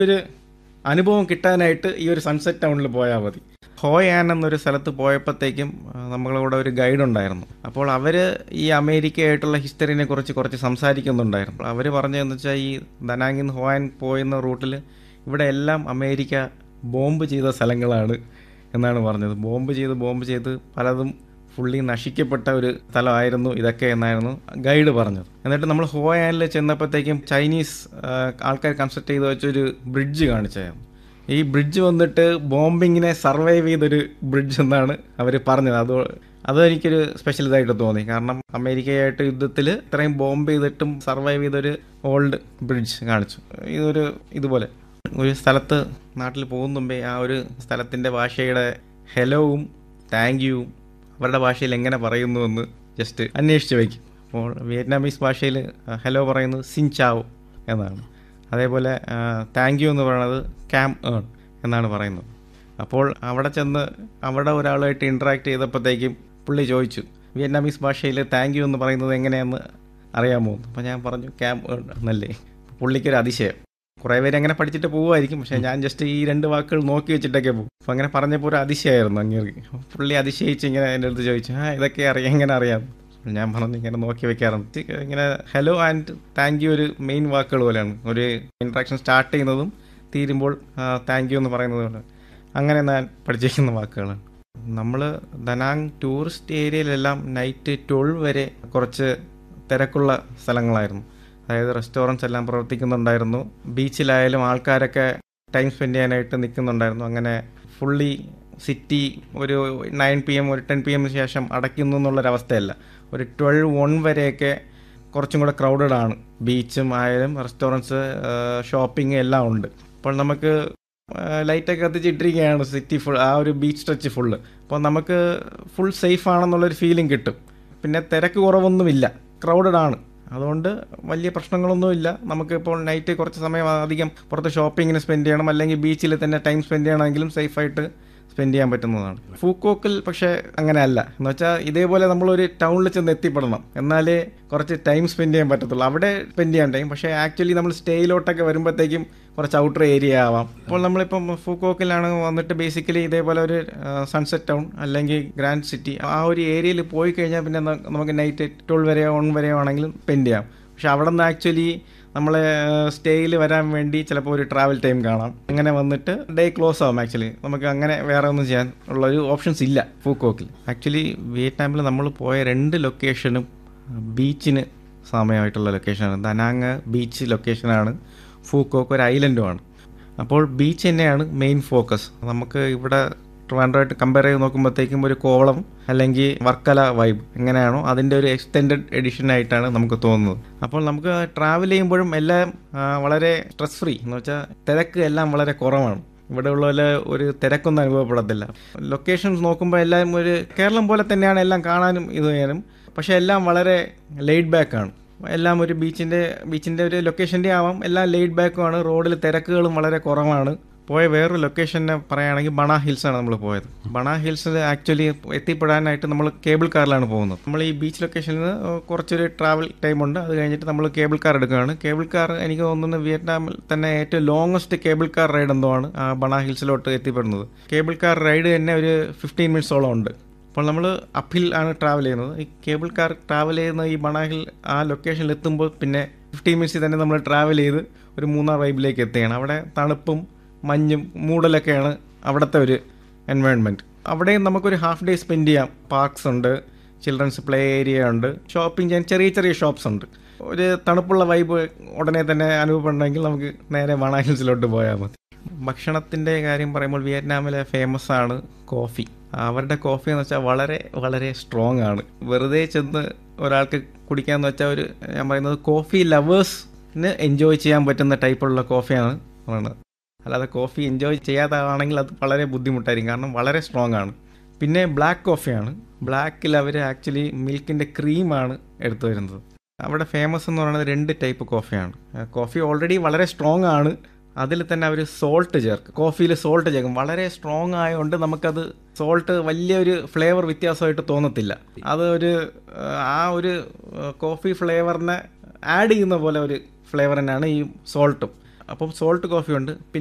ഒരു അനുഭവം കിട്ടാനായിട്ട് ഈ ഒരു സൺസെറ്റ് ടൗണിൽ പോയാൽ മതി ഹോയാൻ എന്നൊരു സ്ഥലത്ത് പോയപ്പോഴത്തേക്കും ആ, നമ്മളവിടെ ഒരു ഗൈഡ് ഉണ്ടായിരുന്നു അപ്പോൾ അവർ ഈ അമേരിക്കയായിട്ടുള്ള ഹിസ്റ്ററിനെ കുറിച്ച് കുറച്ച് സംസാരിക്കുന്നുണ്ടായിരുന്നു അവർ പറഞ്ഞതെന്ന് വെച്ചാൽ ഈ ദനാങ്ങിൽ നിന്ന് ഹോയാൻ പോയുന്ന റൂട്ടിൽ ഇവിടെ എല്ലാം അമേരിക്ക ബോംബ് ചെയ്ത സ്ഥലങ്ങളാണ് എന്നാണ് പറഞ്ഞത് ബോംബ് ചെയ്ത് ബോംബ് ചെയ്ത് പലതും ഫുള്ളി നശിക്കപ്പെട്ട ഒരു സ്ഥലമായിരുന്നു ഇതൊക്കെ എന്നായിരുന്നു ഗൈഡ് പറഞ്ഞത് എന്നിട്ട് നമ്മൾ ഹോയാനിൽ ചെന്നപ്പോഴത്തേക്കും ചൈനീസ് ആ, ആൾക്കാർ കൺസ്ട്രക്ട് ചെയ്ത് വെച്ചൊരു ബ്രിഡ്ജ് കാണിച്ചായിരുന്നു ഈ ബ്രിഡ്ജ് വന്നിട്ട് ബോംബിങ്ങിനെ സർവൈവ് ചെയ്തൊരു ബ്രിഡ്ജ് എന്നാണ് അവർ പറഞ്ഞത് അത് അത് എനിക്കൊരു സ്പെഷ്യൽ ഇതായിട്ട് തോന്നി കാരണം അമേരിക്കയായിട്ട് യുദ്ധത്തിൽ ഇത്രയും ബോംബ് ചെയ്തിട്ടും സർവൈവ് ചെയ്തൊരു ഓൾഡ് ബ്രിഡ്ജ് കാണിച്ചു ഇതൊരു ഇതുപോലെ ഒരു സ്ഥലത്ത് നാട്ടിൽ പോകുന്ന മുമ്പേ ആ ഒരു സ്ഥലത്തിൻ്റെ ഭാഷയുടെ ഹെലോവും താങ്ക് യുവും അവരുടെ ഭാഷയിൽ എങ്ങനെ പറയുന്നു എന്ന് ജസ്റ്റ് അന്വേഷിച്ച് വയ്ക്കും അപ്പോൾ വിയറ്റ്നാമീസ് ഭാഷയിൽ ഹലോ പറയുന്നത് സിൻചാവോ എന്നാണ് അതേപോലെ താങ്ക് യു എന്ന് പറയുന്നത് ക്യാം ഏൺ എന്നാണ് പറയുന്നത് അപ്പോൾ അവിടെ ചെന്ന് അവിടെ ഒരാളുമായിട്ട് ഇൻട്രാക്ട് ചെയ്തപ്പോഴത്തേക്കും പുള്ളി ചോദിച്ചു വിയറ്റ്നാമീസ് ഭാഷയിൽ താങ്ക് യു എന്ന് പറയുന്നത് എങ്ങനെയാണെന്ന് അറിയാമോ അപ്പോൾ ഞാൻ പറഞ്ഞു ക്യാം ഏൺ എന്നല്ലേ പുള്ളിക്കൊരു അതിശയം കുറേ പേര് അങ്ങനെ പഠിച്ചിട്ട് പോകുമായിരിക്കും പക്ഷേ ഞാൻ ജസ്റ്റ് ഈ രണ്ട് വാക്കുകൾ നോക്കി വെച്ചിട്ടൊക്കെ പോകും അപ്പോൾ അങ്ങനെ പറഞ്ഞപ്പോൾ ഒരു അതിശയമായിരുന്നു അങ്ങേർക്ക് പുള്ളി അതിശയിച്ച് ഇങ്ങനെ എൻ്റെ അടുത്ത് ചോദിച്ചു ആ ഇതൊക്കെ അറിയാം എങ്ങനെ അറിയാം ഞാൻ പറഞ്ഞു ഇങ്ങനെ നോക്കി വെക്കാറുണ്ട് ഇങ്ങനെ ഹലോ ആൻഡ് താങ്ക് യു ഒരു മെയിൻ വാക്കുകൾ പോലെയാണ് ഒരു ഇൻട്രാക്ഷൻ സ്റ്റാർട്ട് ചെയ്യുന്നതും തീരുമ്പോൾ താങ്ക് യു എന്ന് പറയുന്നത് പോലെ അങ്ങനെ ഞാൻ പഠിച്ചിരിക്കുന്ന വാക്കുകളാണ് നമ്മൾ ദനാങ് ടൂറിസ്റ്റ് ഏരിയയിലെല്ലാം നൈറ്റ് ട്വൽവ് വരെ കുറച്ച് തിരക്കുള്ള സ്ഥലങ്ങളായിരുന്നു അതായത് റെസ്റ്റോറൻറ്റ്സ് എല്ലാം പ്രവർത്തിക്കുന്നുണ്ടായിരുന്നു ബീച്ചിലായാലും ആൾക്കാരൊക്കെ ടൈം സ്പെൻഡ് ചെയ്യാനായിട്ട് നിൽക്കുന്നുണ്ടായിരുന്നു അങ്ങനെ ഫുള്ളി സിറ്റി ഒരു നയൻ പി എം ഒരു ടെൻ പി എമ്മിന് ശേഷം അടയ്ക്കുന്നു എന്നുള്ളൊരവസ്ഥയല്ല ഒരു ട്വൽവ് വൺ വരെയൊക്കെ കുറച്ചും കൂടെ ക്രൗഡഡ് ആണ് ബീച്ചും ആയാലും റെസ്റ്റോറൻറ്റ്സ് ഷോപ്പിംഗ് എല്ലാം ഉണ്ട് അപ്പോൾ നമുക്ക് ലൈറ്റൊക്കെ കത്തിച്ചിട്ടിരിക്കുകയാണ് സിറ്റി ഫുൾ ആ ഒരു ബീച്ച് സ്ട്രെച്ച് ഫുള്ള് അപ്പോൾ നമുക്ക് ഫുൾ സേഫ് ആണെന്നുള്ളൊരു ഫീലിംഗ് കിട്ടും പിന്നെ തിരക്ക് കുറവൊന്നുമില്ല ക്രൗഡഡ് ആണ് അതുകൊണ്ട് വലിയ പ്രശ്നങ്ങളൊന്നുമില്ല നമുക്ക് ഇപ്പോൾ നൈറ്റ് കുറച്ച് സമയം അധികം പുറത്ത് ഷോപ്പിങ്ങിന് സ്പെൻഡ് ചെയ്യണം അല്ലെങ്കിൽ ബീച്ചിൽ തന്നെ ടൈം സ്പെൻഡ് ചെയ്യണമെങ്കിലും സേഫായിട്ട് സ്പെൻഡ് ചെയ്യാൻ പറ്റുന്നതാണ് ഫൂക്കോക്കിൽ പക്ഷേ അങ്ങനെയല്ല എന്ന് വെച്ചാൽ ഇതേപോലെ നമ്മളൊരു ടൗണിൽ ചെന്ന് എത്തിപ്പെടണം എന്നാലേ കുറച്ച് ടൈം സ്പെൻഡ് ചെയ്യാൻ പറ്റത്തുള്ളൂ അവിടെ സ്പെൻഡ് ചെയ്യാൻ ടൈം പക്ഷേ ആക്ച്വലി നമ്മൾ സ്റ്റേയിലോട്ടൊക്കെ വരുമ്പോഴത്തേക്കും കുറച്ച് ഔട്ടർ ഏരിയ ആവാം അപ്പോൾ നമ്മളിപ്പം ഫൂക്കോക്കിലാണ് വന്നിട്ട് ബേസിക്കലി ഇതേപോലെ ഒരു സൺസെറ്റ് ടൗൺ അല്ലെങ്കിൽ ഗ്രാൻഡ് സിറ്റി ആ ഒരു ഏരിയയിൽ പോയി കഴിഞ്ഞാൽ പിന്നെ ന- നമുക്ക് നൈറ്റ് ട്വൽവ് വരെയോ വൺ വരെയോ ആണെങ്കിലും സ്പെൻഡ് ചെയ്യാം പക്ഷെ അവിടെ നിന്ന് ആക്ച്വലി നമ്മളെ സ്റ്റേയിൽ വരാൻ വേണ്ടി ചിലപ്പോൾ ഒരു ട്രാവൽ ടൈം കാണാം അങ്ങനെ വന്നിട്ട് ഡേ ക്ലോസ് ആവും ആക്ച്വലി നമുക്ക് അങ്ങനെ വേറെ ഒന്നും ചെയ്യാൻ ഉള്ള ഒരു ഓപ്ഷൻസ് ഇല്ല ഫൂക്കോക്കിൽ ആക്ച്വലി വിയറ്റ്നാമിൽ നമ്മൾ പോയ രണ്ട് ലൊക്കേഷനും ബീച്ചിന് സമയമായിട്ടുള്ള ലൊക്കേഷനാണ് ദനാങ് ബീച്ച് ലൊക്കേഷനാണ് ഫൂക്കോക്ക് ഒരു ഐലൻഡുമാണ് അപ്പോൾ ബീച്ച് തന്നെയാണ് മെയിൻ ഫോക്കസ് നമുക്ക് ഇവിടെ ട്രിവാൻഡ്രമായിട്ട് കമ്പയർ ചെയ്ത് നോക്കുമ്പോഴത്തേക്കും ഒരു കോവളം അല്ലെങ്കിൽ വർക്കല വൈബ് എങ്ങനെയാണോ അതിൻ്റെ ഒരു എക്സ്റ്റെൻഡഡ് എഡിഷൻ ആയിട്ടാണ് നമുക്ക് തോന്നുന്നത് അപ്പോൾ നമുക്ക് ട്രാവൽ ചെയ്യുമ്പോഴും എല്ലാം ആ, വളരെ സ്ട്രെസ് ഫ്രീ എന്ന് വെച്ചാൽ തിരക്ക് എല്ലാം വളരെ കുറവാണ് ഇവിടെ ഉള്ള പോലെ ഒരു തിരക്കൊന്നും അനുഭവപ്പെടത്തില്ല ലൊക്കേഷൻസ് നോക്കുമ്പോൾ എല്ലാം ഒരു കേരളം പോലെ തന്നെയാണ് എല്ലാം കാണാനും ഇത് ചെയ്യാനും പക്ഷേ എല്ലാം വളരെ ലെയ്ഡ് ബാക്ക് ആണ് എല്ലാം ഒരു ബീച്ചിൻ്റെ ബീച്ചിൻ്റെ ഒരു ലൊക്കേഷൻ്റെ ആവാം എല്ലാം ലെയ്ഡ് ബാക്കും ആണ് റോഡിൽ തിരക്കുകളും വളരെ കുറവാണ് പോയ വേറൊരു ലൊക്കേഷനെ പറയുകയാണെങ്കിൽ ബണ ഹിൽസ് ആണ് നമ്മൾ പോയത് ബണ ഹിൽസിൽ ആക്ച്വലി എത്തിപ്പെടാനായിട്ട് നമ്മൾ കേബിൾ കാറിലാണ് പോകുന്നത് നമ്മൾ ഈ ബീച്ച് ലൊക്കേഷനിൽ നിന്ന് കുറച്ചൊരു ട്രാവൽ ടൈം ഉണ്ട് അത് കഴിഞ്ഞിട്ട് നമ്മൾ കേബിൾ കാർ എടുക്കുകയാണ് കേബിൾ കാർ എനിക്ക് തോന്നുന്നു വിയറ്റ്നാമിൽ തന്നെ ഏറ്റവും ലോങ്ങസ്റ്റ് കേബിൾ കാർ റൈഡ് എന്തോ ആണ് ആ ബണ ഹിൽസിലോട്ട് എത്തിപ്പെടുന്നത് കേബിൾ കാർ റൈഡ് തന്നെ ഒരു ഫിഫ്റ്റീൻ മിനിറ്റ്സോളം ഉണ്ട് അപ്പോൾ നമ്മൾ അപ്പിൽ ആണ് ട്രാവൽ ചെയ്യുന്നത് ഈ കേബിൾ കാർ ട്രാവൽ ചെയ്യുന്ന ഈ ബണാഹിൽ ആ ലൊക്കേഷനിൽ എത്തുമ്പോൾ പിന്നെ ഫിഫ്റ്റീൻ മിനിറ്റ്സിൽ തന്നെ നമ്മൾ ട്രാവൽ ചെയ്ത് ഒരു മൂന്നാർ വൈബിലേക്ക് എത്തുകയാണ് അവിടെ തണുപ്പും മഞ്ഞും മൂടലൊക്കെയാണ് അവിടുത്തെ ഒരു എൻവയോൺമെൻറ്റ് അവിടെയും നമുക്കൊരു ഹാഫ് ഡേ സ്പെൻഡ് ചെയ്യാം പാർക്സ് ഉണ്ട് ചിൽഡ്രൻസ് പ്ലേ ഏരിയ ഉണ്ട് ഷോപ്പിംഗ് ചെയ്യാൻ ചെറിയ ചെറിയ ഷോപ്സ് ഉണ്ട് ഒരു തണുപ്പുള്ള വൈബ് ഉടനെ തന്നെ അനുഭവപ്പെടണമെങ്കിൽ നമുക്ക് നേരെ വണ ഹിൽസിലോട്ട് പോയാൽ മതി ഭക്ഷണത്തിൻ്റെ കാര്യം പറയുമ്പോൾ വിയറ്റ്നാമിലെ ഫേമസ് ആണ് കോഫി അവരുടെ കോഫി എന്ന് വെച്ചാൽ വളരെ വളരെ സ്ട്രോങ് ആണ് വെറുതെ ചെന്ന് ഒരാൾക്ക് കുടിക്കാന്ന് വെച്ചാൽ ഒരു ഞാൻ പറയുന്നത് കോഫി ലവേഴ്സിന് എൻജോയ് ചെയ്യാൻ പറ്റുന്ന ടൈപ്പുള്ള കോഫിയാണ് പറയുന്നത് അല്ലാതെ കോഫി എൻജോയ് ചെയ്യാതാണെങ്കിൽ അത് വളരെ ബുദ്ധിമുട്ടായിരിക്കും കാരണം വളരെ സ്ട്രോങ് ആണ് പിന്നെ ബ്ലാക്ക് കോഫിയാണ് ബ്ലാക്കിൽ അവർ ആക്ച്വലി മിൽക്കിൻ്റെ ക്രീമാണ് എടുത്തു വരുന്നത് അവിടെ ഫേമസ് എന്ന് പറയുന്നത് രണ്ട് ടൈപ്പ് കോഫിയാണ് കോഫി ഓൾറെഡി വളരെ സ്ട്രോങ് ആണ് അതിൽ തന്നെ അവർ സോൾട്ട് ചേർക്കും കോഫിയിൽ സോൾട്ട് ചേർക്കും വളരെ സ്ട്രോങ് ആയതുകൊണ്ട് നമുക്കത് സോൾട്ട് വലിയൊരു ഫ്ലേവർ വ്യത്യാസമായിട്ട് തോന്നത്തില്ല അത് ഒരു ആ ഒരു കോഫി ഫ്ലേവറിനെ ആഡ് ചെയ്യുന്ന പോലെ ഒരു ഫ്ലേവർ തന്നെയാണ് ഈ സോൾട്ടും അപ്പം സോൾട്ട് കോഫി ഉണ്ട്